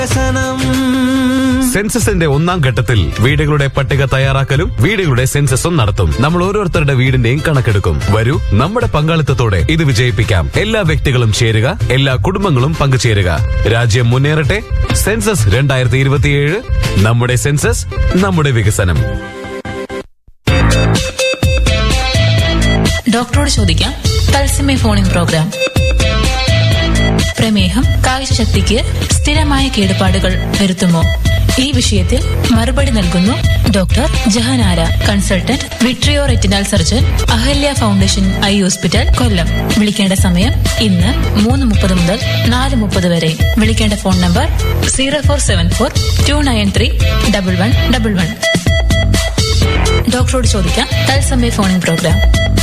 സെൻസസിന്റെ ഒന്നാം ഘട്ടത്തിൽ വീടുകളുടെ പട്ടിക തയ്യാറാക്കലും വീടുകളുടെ സെൻസസും നടത്തും നമ്മൾ ഓരോരുത്തരുടെ വീടിന്റെയും കണക്കെടുക്കും വരൂ നമ്മുടെ പങ്കാളിത്തത്തോടെ ഇത് വിജയിപ്പിക്കാം എല്ലാ വ്യക്തികളും ചേരുക എല്ലാ കുടുംബങ്ങളും പങ്കുചേരുക രാജ്യം മുന്നേറട്ടെ സെൻസസ് രണ്ടായിരത്തി ഇരുപത്തിയേഴ് നമ്മുടെ സെൻസസ് നമ്മുടെ വികസനം ഡോക്ടറോട് ചോദിക്കാം തത്സമയ ഫോണിൻ പ്രോഗ്രാം പ്രമേഹം കാഴ്ചശക്തിക്ക് സ്ഥിരമായ കേടുപാടുകൾ വരുത്തുമോ ഈ വിഷയത്തിൽ മറുപടി നൽകുന്നു doctor Jahanara consultant vitreo retinal surgeon Ahalya foundation eye hospital Kollam വിളിക്കേണ്ട സമയം ഇന്ന് മൂന്ന് മുപ്പത് മുതൽ നാല് മുപ്പത് വരെ വിളിക്കേണ്ട phone number zero four seven four two nine three double one double one ഡോക്ടറോട് ചോദിക്കാം തത്സമയ ഫോണിൻ പ്രോഗ്രാം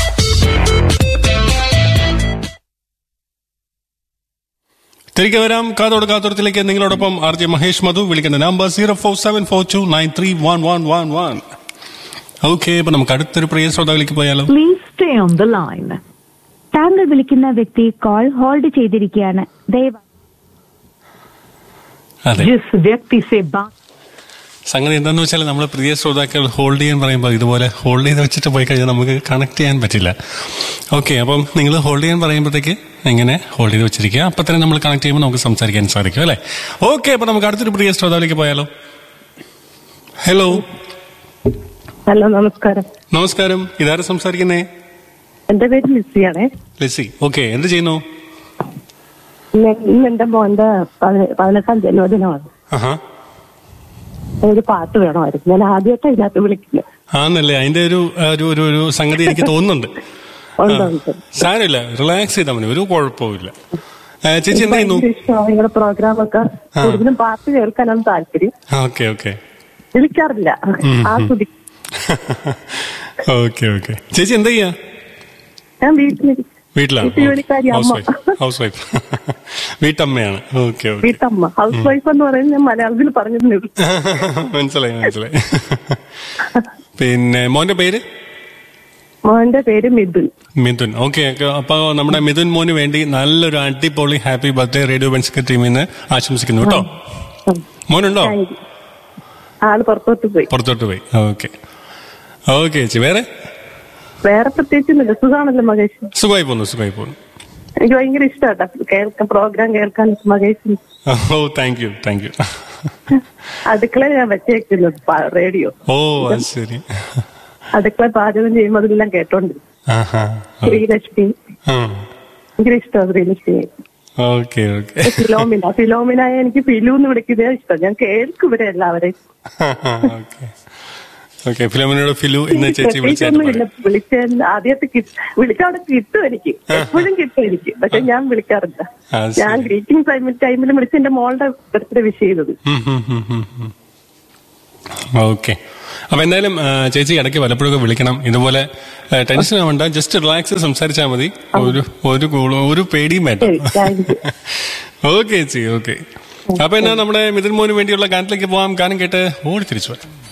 തിരികെ വരാം കാതോട് കാത്തോടത്തിലേക്ക് നിങ്ങളോടൊപ്പം ആർ ജെ മഹേഷ് മധു വിളിക്കുന്ന number zero four seven four two nine three one one one one okay അപ്പൊ നമുക്ക് അടുത്തൊരു പ്രിയ ശ്രോതാവിലേക്ക് പോയാലോ Please stay on the line. താങ്കൾ വിളിക്കുന്ന വ്യക്തി കോൾ ഹോൾഡ് ചെയ്തിരിക്കുകയാണ് ദയവായി അതെ जिस व्यक्ति से बात സംഗതി എന്താന്ന് വെച്ചാൽ നമ്മൾ പ്രിയ ശ്രോതാക്കൾ ഹോൾഡ് ചെയ്യാൻ പറയുമ്പോൾ ഇതുപോലെ ഹോൾഡ് ചെയ്ത് വെച്ചിട്ട് പോയി കഴിഞ്ഞാൽ നമുക്ക് കണക്ട് ചെയ്യാൻ പറ്റില്ല ഓക്കെ അപ്പം നിങ്ങൾ ഹോൾഡ് ചെയ്യാൻ പറയുമ്പോഴത്തേക്ക് ഇങ്ങനെ ഹോൾഡ് ചെയ്ത് വെച്ചിരിക്കുക അപ്പം തന്നെ നമ്മൾ കണക്ട് ചെയ്യുമ്പോൾ നമുക്ക് സംസാരിക്കാൻ സാധിക്കും അല്ലേ ഓക്കെ അപ്പം നമുക്ക് അടുത്തൊരു പ്രിയ ശ്രോതാവിലേക്ക് പോയാലോ ഹലോ ഹലോ നമസ്കാരം നമസ്കാരം ഇതാരും സംസാരിക്കുന്നേ എന്റെ പേര് ലിസിയാണേ ലെസി ഓക്കെ എന്ത് ചെയ്യുന്നു ഇന്ന് ഇന്ന് എന്റെ മോന്റെ പതി- പതിനെട്ടാം ജന്മദിനമാണ് ആഹാ ഒരു പാട്ട് വേണമായിരുന്നു ഞാൻ ആദ്യമായിട്ട് ഇതിനകത്ത് വിളിക്കുന്നത് ആന്നല്ലേ അതിന്റെ ഒരു ആ, ഒരു ഒരു ഒരു സംഗതി എനിക്ക് തോന്നുന്നുണ്ട് ഉണ്ട്, ആ. ഉണ്ട്. സാരമില്ല റിലാക്സ് ചെയ്താൽ മതി ഒരു കുഴപ്പമില്ല ആ, ചേച്ചി എന്ത് ചെയ്യുന്നു ഭയങ്കര ഇഷ്ടമാണ് നിങ്ങളുടെ പ്രോഗ്രാം ഒക്കെ ആ. കൂടുതലും പാട്ട് കേൾക്കാനാണ് താല്പര്യം ഓക്കെ ഓക്കെ വിളിക്കാറില്ല ആസ്വദിക്കും ഓക്കെ ഓക്കെ ചേച്ചി എന്താ ചെയ്യാ ഞാൻ വീട്ടിൽ വീട്ടിലാണ് വീട്ടു ജോലിക്കാരി ഹൗസ് അമ്മ. വൈഫ് ഹൗസ് വൈഫ് വീട്ടമ്മയാണ് ഓക്കെ ഓക്കെ വീട്ടമ്മ ഹൗസ് വൈഫ് എന്ന് പറയുന്നത് ഞാൻ മലയാളത്തിൽ പറഞ്ഞതേ ഉള്ളൂ മനസ്സിലായി മനസ്സിലായി പിന്നെ മോന്റെ പേര് മോന്റെ പേര് മിഥുൻ മിഥുൻ ഓക്കെ അപ്പൊ നമ്മുടെ മിഥുൻ മോന് വേണ്ടി നല്ലൊരു അടിപൊളി ഹാപ്പി ബർത്ത്ഡേ റേഡിയോ ബെൻസ്കർ ടീമിൽ നിന്ന് ആശംസിക്കുന്നു കേട്ടോ മോനുണ്ടോ താങ്ക് യു ആള് പുറത്തോട്ട് പോയി പുറത്തോട്ട് പോയി ഓക്കെ ഓക്കെ ചേച്ചി വേറെ വേറെ പ്രത്യേകിച്ചൊന്നുമില്ല സുഖാണല്ലോ മകേഷ് സുഖമായി പോന്നു സുഖമായി പോന്നു എനിക്ക് ഭയങ്കര ഇഷ്ടമാട്ടോ കേൾക്കാൻ പ്രോഗ്രാം കേൾക്കാൻ മകേഷ് ഓ താങ്ക് യു താങ്ക് യു അടുക്കള ഞാൻ വെച്ചേക്കുന്നത് പ- റേഡിയോ ഓ അത് ശരി അടുക്കള പാചകം ചെയ്യുമ്പോൾ അതെല്ലാം കേട്ടോണ്ടിരിക്കും ആഹാ ശ്രീലക്ഷ്മി ഭയങ്കര ഇഷ്ടമാണ് ശ്രീലക്ഷ്മി ഓക്കെ ഓക്കെ ഫിലോമിന ഫിലോമിനായ എനിക്ക് ഫിലു എന്ന് വിളിക്കുന്നതേ ഇഷ്ടം ഞാൻ കേൾക്കും ഇവരെ എല്ലാവരെയും ഓക്കെ ഓക്കെ ഫിലോമിനോട് ഫിലു എന്ന് ചേച്ചി വിളിച്ചായിരുന്നു പ്രത്യേകിച്ചൊന്നുമില്ല വിളിച്ച ആദ്യത്തെ വിളിച്ച അവിടെ കിട്ടും എനിക്ക് എപ്പോഴും കിട്ടും എനിക്ക് പക്ഷെ ഞാൻ വിളിക്കാറില്ല ആ, ശരി. ഞാൻ ഗ്രീറ്റിംഗ് ടൈമിൽ ടൈമിൽ വിളിച്ച് എന്റെ മോളുടെ ബർത്ത്ഡേ വിഷ് ചെയ്തത് ഓക്കെ അപ്പൊ എന്തായാലും ആ, ചേച്ചി ഇടയ്ക്ക് വല്ലപ്പോഴൊക്കെ വിളിക്കണം ഇതുപോലെ ടെൻഷൻ ആവണ്ട ജസ്റ്റ് റിലാക്സ് സംസാരിച്ചാൽ മതി ഒരു ഒരു കൂളും ഒരു പേടിയും വേണ്ട ശരി, thank you. ഓക്കെ ചേച്ചി ഓക്കെ അപ്പൊ എന്നാ നമ്മുടെ മിഥുൻ മോന് വേണ്ടിയുള്ള ഗാനത്തിലേക്ക് പോവാം ഗാനം കേട്ട് ഓടി തിരിച്ചു വരാം